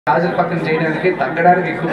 కాజల్ పక్కన చేయడానికి తగ్గడానికి ఎక్కువ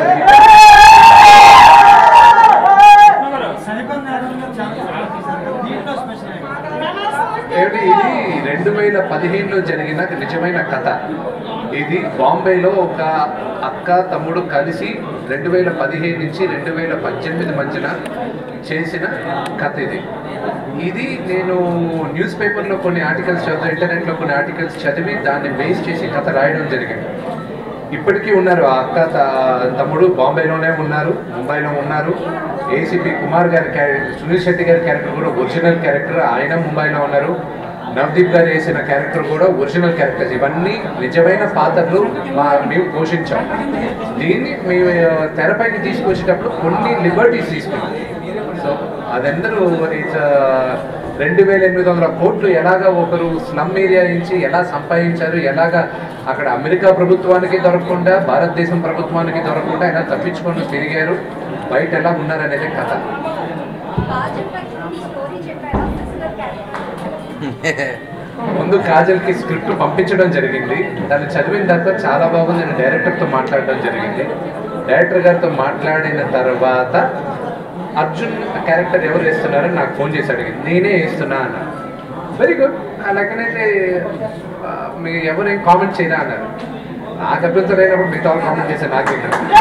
ఏమిటి ఇది రెండు వేల పదిహేనులో జరిగిన నిజమైన కథ ఇది బాంబేలో ఒక అక్క తమ్ముడు కలిసి రెండు వేల పదిహేను నుంచి రెండు వేల పద్దెనిమిది మధ్యన చేసిన కథ ఇది ఇది నేను న్యూస్ పేపర్లో కొన్ని ఆర్టికల్స్ చదివి ఇంటర్నెట్లో కొన్ని ఆర్టికల్స్ చదివి దాన్ని బేస్ చేసి కథ రాయడం జరిగింది ఇప్పటికీ ఉన్నారు ఆ అక్క త- తమ్ముడు బాంబేలోనే ఉన్నారు ముంబైలో ఉన్నారు ఏసీపీ కుమార్ గారి క్యారెక్టర్ సునీల్ శెట్టి గారి క్యారెక్టర్ కూడా ఒరిజినల్ క్యారెక్టర్ ఆయన ముంబైలో ఉన్నారు నవదీప్ గారు వేసిన క్యారెక్టర్ కూడా ఒరిజినల్ క్యారెక్టర్స్ ఇవన్నీ నిజమైన పాత్రలు మా మేము పోషించాం దీన్ని మేము తెరపైకి తీసుకొచ్చేటప్పుడు కొన్ని లిబర్టీస్ తీసుకున్నాం సో అదందరూ ఇట్స్ రెండు వేల ఎనిమిది వందల కోట్లు ఎలాగ ఒకరు స్లమ్ ఏరియా నుంచి ఎలా సంపాదించారు ఎలాగ అక్కడ అమెరికా ప్రభుత్వానికి దొరకకుండా భారతదేశం ప్రభుత్వానికి దొరకకుండా ఎలా తప్పించుకొని తిరిగారు బయట ఎలా ఉన్నారనేది కథ కాజల్ పక్కన మీ స్టోరీ చెప్పారా ఫిజికల్ క్యారెక్టర్ ముందు కాజల్కి స్క్రిప్ట్ పంపించడం జరిగింది దాన్ని చదివిన తర్వాత చాలా బాగుంది నేను డైరెక్టర్తో మాట్లాడడం జరిగింది డైరెక్టర్ గారితో మాట్లాడిన తర్వాత అర్జున్ క్యారెక్టర్ ఎవరు వేస్తున్నారని నాకు ఫోన్ చేసి అడిగింది నేనే వేస్తున్నా అన్న వెరీ గుడ్ అలాగనైతే ఆ, మీరు ఎవరు ఏం కామెంట్ చేయరా అన్నారు నాకు అభ్యంతరం అయినప్పుడు మిగతా వాళ్ళు కామెంట్ చేశారు నాకే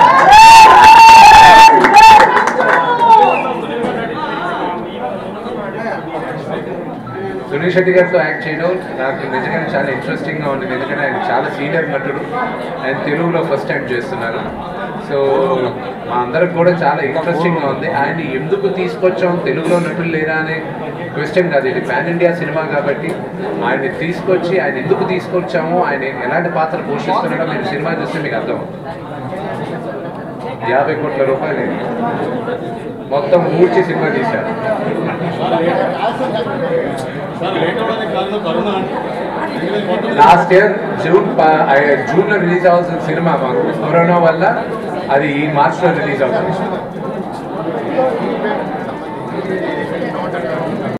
సునీల్ శెట్టి గారితో యాక్ట్ చేయడం నాకు నిజంగానే చాలా ఇంట్రెస్టింగ్గా ఉంది ఎందుకంటే ఆయన చాలా సీనియర్ నటుడు ఆయన తెలుగులో ఫస్ట్ టైం చేస్తున్నారు సో మా అందరికి కూడా చాలా ఇంట్రెస్టింగ్గా ఉంది ఆయన ఎందుకు తీసుకొచ్చాం తెలుగులో నటులు లేరా అనే క్వశ్చన్ కాదు ఇది పాన్ ఇండియా సినిమా కాబట్టి ఆయన్ని తీసుకొచ్చి ఆయన ఎందుకు తీసుకొచ్చామో ఆయన ఎలాంటి పాత్ర పోషిస్తున్నాడో మీరు సినిమా చూస్తే మీకు అర్థం యాభై కోట్ల రూపాయలు మొత్తం మూడ్చి సినిమా తీశారు లాస్ట్ ఇయర్ జూన్ జూన్ లో రిలీజ్ అవ్వాల్సిన సినిమా మాకు కరోనా వల్ల అది ఈ మార్చ్ లో రిలీజ్ అవుతుంది